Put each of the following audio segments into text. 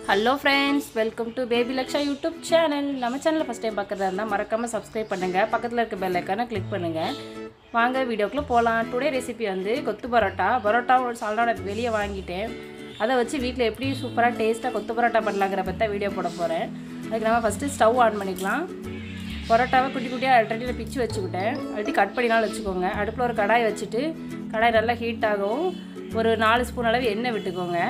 hello friends welcome to baby Laksha YouTube channel நம்ம சேனலில் first time பார்க்குறதா இருந்தால் மறக்காமல் சப்ஸ்கிரைப் பண்ணுங்கள் பக்கத்தில் இருக்க பெல் ஐக்கானை கிளிக் பண்ணுங்கள் வாங்க வீடியோக்குள்ளே போகலாம் டுடே ரெசிபி வந்து கொத்து பரோட்டா பரோட்டா ஒரு சால்னாட வெளியே வாங்கிட்டேன் அதை வச்சு வீட்டில் எப்படி சூப்பராக டேஸ்ட்டாக கொத்து பரோட்டா பண்ணலாங்கிற பற்றி தான் வீடியோ போட போகிறேன் அதுக்கு நம்ம ஃபஸ்ட்டு ஸ்டவ் ஆன் பண்ணிக்கலாம் பரோட்டாவை குட்டி குட்டியாக அல்ரெடியில் பிச்சு வச்சுக்கிட்டேன் அல்ரெடி கட் பண்ணினாலும் வச்சுக்கோங்க அடுப்பில் ஒரு கடாய் வச்சுட்டு கடாய் நல்லா ஹீட் ஆகும் ஒரு நாலு ஸ்பூன் அளவு எண்ணெய் விட்டுக்கோங்க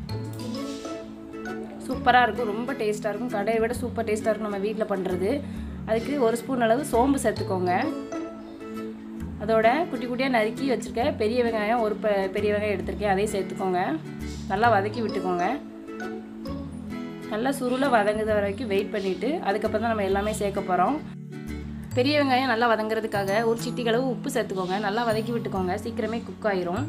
சூப்பராக இருக்கும் ரொம்ப டேஸ்ட்டாக இருக்கும் கடையை விட சூப்பர் டேஸ்ட்டாக இருக்கும் நம்ம வீட்டில் பண்ணுறது அதுக்கு ஒரு ஸ்பூன் அளவு சோம்பு சேர்த்துக்கோங்க அதோட குட்டி குட்டியாக நறுக்கி வச்சுருக்க பெரிய வெங்காயம் ஒரு பெ பெரிய வெங்காயம் எடுத்திருக்கேன் அதையும் சேர்த்துக்கோங்க நல்லா வதக்கி விட்டுக்கோங்க நல்லா சுருளை வதங்குற வரைக்கும் வெயிட் பண்ணிவிட்டு அதுக்கப்புறம் தான் நம்ம எல்லாமே சேர்க்க போகிறோம் பெரிய வெங்காயம் நல்லா வதங்குறதுக்காக ஒரு சிட்டிக்கு அளவு உப்பு சேர்த்துக்கோங்க நல்லா வதக்கி விட்டுக்கோங்க சீக்கிரமே குக் ஆயிரும்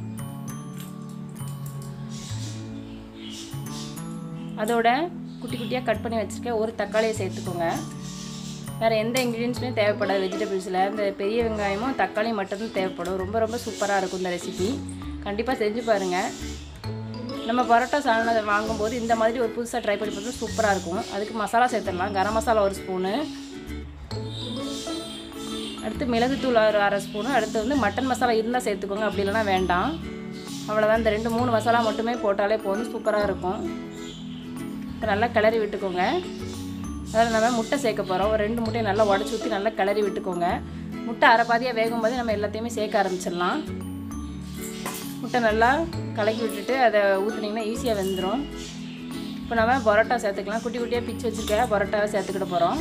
அதோட குட்டி குட்டியாக கட் பண்ணி வச்சுருக்க ஒரு தக்காளியை சேர்த்துக்கோங்க வேறு எந்த இன்க்ரீடியன்ஸுமே தேவைப்படாது வெஜிடபிள்ஸில் இந்த பெரிய வெங்காயமும் தக்காளியும் மட்டும்தான் தேவைப்படும் ரொம்ப ரொம்ப சூப்பராக இருக்கும் இந்த ரெசிபி கண்டிப்பாக செஞ்சு பாருங்கள் நம்ம பரோட்டா சால்னா வாங்கும்போது இந்த மாதிரி ஒரு புதுசாக ட்ரை பண்ணி பார்த்தா சூப்பராக இருக்கும் அதுக்கு மசாலா சேர்த்துடலாம் கரம் மசாலா ஒரு ஸ்பூனு அடுத்து மிளகுத்தூள் ஒரு அரை ஸ்பூனு அடுத்து வந்து மட்டன் மசாலா இருந்தால் சேர்த்துக்கோங்க அப்படி இல்லைனா வேண்டாம் அவ்வளோதான் இந்த ரெண்டு மூணு மசாலா மட்டுமே போட்டாலே போதும் சூப்பராக இருக்கும் இப்போ நல்லா கிளறி விட்டுக்கோங்க அதில் நம்ம முட்டை சேர்க்க போகிறோம் ஒரு ரெண்டு முட்டையை நல்லா உடச்சி ஊற்றி நல்லா கிளறி விட்டுக்கோங்க முட்டை அரை பாதியாக வேகும் போது நம்ம எல்லாத்தையுமே சேர்க்க ஆரம்பிச்சிடலாம் முட்டை நல்லா கலக்கி விட்டுட்டு அதை ஊற்றுனீங்கன்னா ஈஸியாக வெந்துடும் இப்போ நம்ம பரோட்டா சேர்த்துக்கலாம் குட்டி குட்டியாக பிச்சு வச்சுருக்க பரோட்டாவை சேர்த்துக்கிட போகிறோம்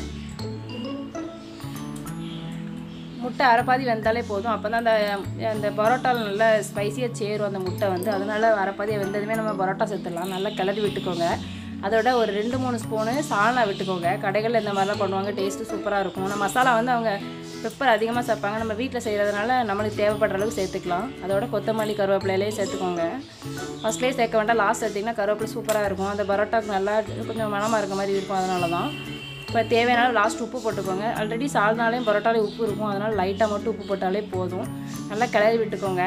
முட்டை அரைப்பாதி வெந்தாலே போதும் அப்போ தான் அந்த அந்த பரோட்டாவில் நல்லா ஸ்பைஸியாக சேரும் அந்த முட்டை வந்து அதனால் அரைப்பாதியாக வெந்ததுமே நம்ம பரோட்டா சேர்த்துடலாம் நல்லா கிளறி விட்டுக்கோங்க அதோட ஒரு ரெண்டு மூணு ஸ்பூனு சால்னா விட்டுக்கோங்க கடைகளில் இந்த மாதிரிலாம் பண்ணுவாங்க டேஸ்ட்டு சூப்பராக இருக்கும் நம்ம மசாலா வந்து அவங்க பெப்பர் அதிகமாக சேர்ப்பாங்க நம்ம வீட்டில் செய்கிறதுனால நம்மளுக்கு தேவைப்படுற அளவுக்கு சேர்த்துக்கலாம் அதோட கொத்தமல்லி கருவேப்பிலையிலே சேர்த்துக்கோங்க ஃபஸ்ட்லேயே சேர்க்க வேண்டாம் லாஸ்ட் சேர்த்திங்கன்னா கருவேப்பிலை சூப்பராக இருக்கும் அந்த பரோட்டாக்கு நல்லா கொஞ்சம் மனமாக இருக்க மாதிரி இருக்கும் அதனால தான் இப்போ தேவையான லாஸ்ட் உப்பு போட்டுக்கோங்க ஆல்ரெடி சால்னாலையும் பரோட்டாலையும் உப்பு இருக்கும் அதனால் லைட்டாக மட்டும் உப்பு போட்டாலே போதும் நல்லா கிளறி விட்டுக்கோங்க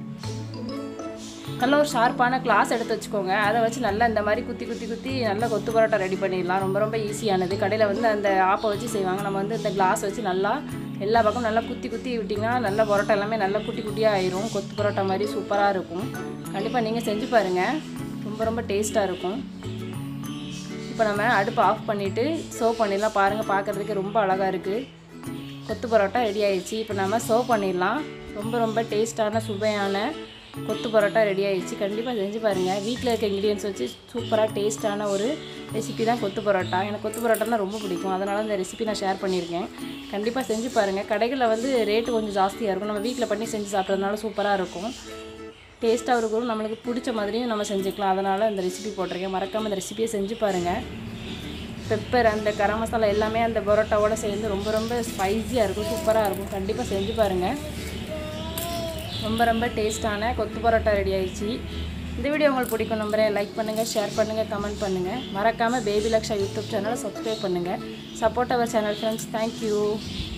நல்ல ஒரு ஷார்ப்பான கிளாஸ் எடுத்து வச்சுக்கோங்க அதை வச்சு நல்லா இந்த மாதிரி குத்தி குத்தி குத்தி நல்லா கொத்து பரோட்டா ரெடி பண்ணிடலாம் ரொம்ப ரொம்ப ஈஸியானது கடையில் வந்து அந்த ஆப்பை வச்சு செய்வாங்க நம்ம வந்து இந்த கிளாஸ் வச்சு நல்லா எல்லா பக்கமும் நல்லா குத்தி குத்தி விட்டிங்கன்னா நல்ல பரோட்டா எல்லாமே நல்லா குட்டி குட்டியாக ஆயிரும் கொத்து பரோட்டா மாதிரி சூப்பராக இருக்கும் கண்டிப்பாக நீங்கள் செஞ்சு பாருங்கள் ரொம்ப ரொம்ப டேஸ்ட்டாக இருக்கும் இப்போ நம்ம அடுப்பு ஆஃப் பண்ணிவிட்டு சர்வ் பண்ணிடலாம் பாருங்கள் பார்க்குறதுக்கு ரொம்ப அழகாக இருக்குது கொத்து பரோட்டா ரெடி ஆயிடுச்சு இப்போ நம்ம சர்வ் பண்ணிடலாம் ரொம்ப ரொம்ப டேஸ்ட்டான சுவையான கொத்து பரோட்டா ரெடி ஆயிடுச்சு கண்டிப்பாக செஞ்சு பாருங்கள் வீட்டில் இருக்க இன்க்ரீடியன்ஸ் வச்சு சூப்பராக டேஸ்ட்டான ஒரு ரெசிபி தான் கொத்து பரோட்டா எனக்கு கொத்து பரோட்டானா ரொம்ப பிடிக்கும் அதனால் இந்த ரெசிபி நான் ஷேர் பண்ணியிருக்கேன் கண்டிப்பாக செஞ்சு பாருங்கள் கடைகளில் வந்து ரேட்டு கொஞ்சம் ஜாஸ்தியாக இருக்கும் நம்ம வீட்டில் பண்ணி செஞ்சு சாப்பிட்றதுனால சூப்பராக இருக்கும் டேஸ்ட்டாக இருக்கும் நம்மளுக்கு பிடிச்ச மாதிரியும் நம்ம செஞ்சுக்கலாம் அதனால் இந்த ரெசிபி போட்டிருக்கேன் மறக்காமல் இந்த ரெசிபியை செஞ்சு பாருங்கள் பெப்பர் அந்த கரம் மசாலா எல்லாமே அந்த பரோட்டாவோட சேர்ந்து ரொம்ப ரொம்ப ஸ்பைஸியாக இருக்கும் சூப்பராக இருக்கும் கண்டிப்பாக செஞ்சு பாருங்கள் ரொம்ப ரொம்ப டேஸ்ட்டான கொத்து பரோட்டா ரெடி ஆயிடுச்சு இந்த வீடியோ உங்களுக்கு பிடிக்கும் நம்புறேன் லைக் பண்ணுங்கள் ஷேர் பண்ணுங்கள் கமெண்ட் பண்ணுங்கள் மறக்காமல் பேபி லக்ஷா யூடியூப் சேனலை சப்ஸ்கிரைப் பண்ணுங்கள் சப்போர்ட் அவர் சேனல் ஃப்ரெண்ட்ஸ் தேங்க்யூ